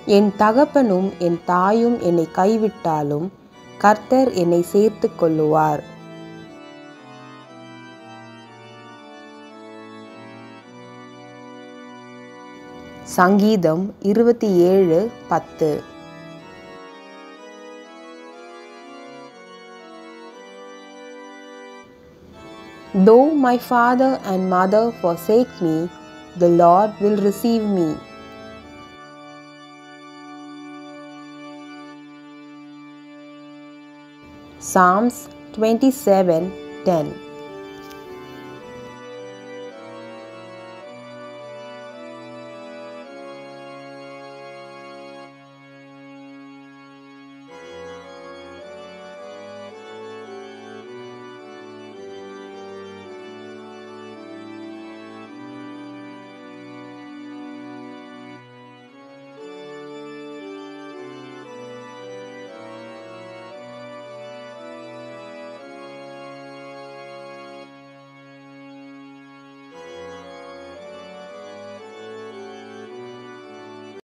என் தகப்பனும் என் தாயும் என்னை கைவிட்டாலும் கர்த்தர் என்னை சேர்த்து கொள்ளுவார் சங்கீதம் இருபத்தி ஏழு பத்து Though my father and mother forsake me, the Lord will receive me. Psalms 27 10